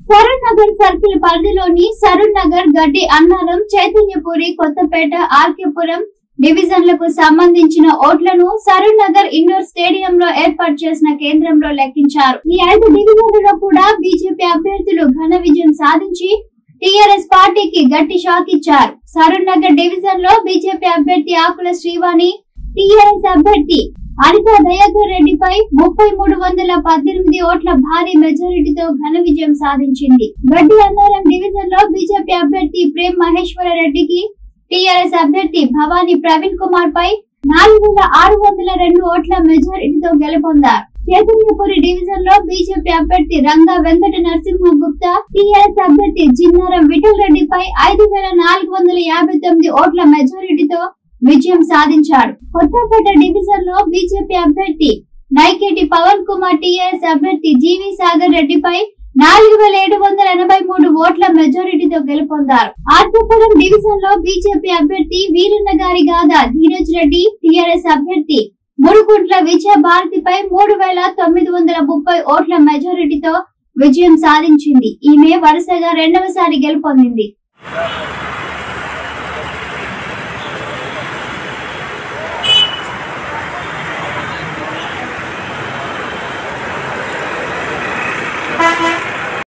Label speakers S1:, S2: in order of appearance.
S1: Saroor Nagar circle పరిధిలోని సరూర్ నగర్ గడ్డి అన్నారం చైతన్యపురి కొత్తపేట ఆర్కేపురం డివిజన్లకు సంబంధించిన ఓట్లను సరూర్ నగర్ ఇండోర్ స్టేడియం లో ఏర్పాటు చేసిన కేంద్రంలో లెక్కించారు ఈ ఐదు డివిజన్లలో కూడా బీజేపీ అభ్యర్థులు ఘన విజయం సాధించి టీఆర్ఎస్ పార్టీకి గట్టి షాక్ ఇచ్చారు సరూర్ నగర్ డివిజన్ లో బీజేపీ అభ్యర్థి ఆకుల శ్రీవాణి టీఆర్ఎస్ అభ్యర్థి అనిత దయాకర్ రెడ్డిపై ముప్పై మూడు వందల పద్దెనిమిది ఓట్ల భారీ మెజారిటీతో ఘన విజయం సాధించింది గడ్డి అన్నారం డివిజన్ లో బీజేపీ అభ్యర్థి ప్రేమ్ మహేశ్వర రెడ్డికి టీఆర్ఎస్ అభ్యర్థి భవానీ ప్రవీణ్ కుమార్ పై నాలుగు వేల ఆరు వందల రెండు ఓట్ల మెజారిటీతో గెలుపొందారు చైతన్యపురి డివిజన్ లో బీజేపీ అభ్యర్థి రంగా వెంకట నరసింహ గుప్తా టీఆర్ఎస్ అభ్యర్థి జిన్నారం విఠల్ రెడ్డిపై ఐదు వేల నాలుగు వందల యాభై తొమ్మిది ఓట్ల మెజారిటీతో విజయం సాధించాడు కొత్తపేట డివిజన్ లో బీజేపీ అభ్యర్థి నైకేటి పవన్ కుమార్ టీఆర్ఎస్ అభ్యర్థి జీవి సాగర్ రెడ్డిపై నాలుగు వేల ఏడు వందల ఎనభై మూడు ఓట్ల మెజారిటీతో గెలుపొందారు ఆర్కేపురం డివిజన్ లో బీజేపీ అభ్యర్థి వీరన్న గారి గాథ ధీరజ్ రెడ్డి టీఆర్ఎస్ అభ్యర్థి మురుగుంట్ల విజయ భారతిపై మూడు వేల తొమ్మిది వందల ముప్పై ఓట్ల మెజారిటీతో విజయం సాధించింది ఈమె వరుసగా రెండవసారి గెలుపొందింది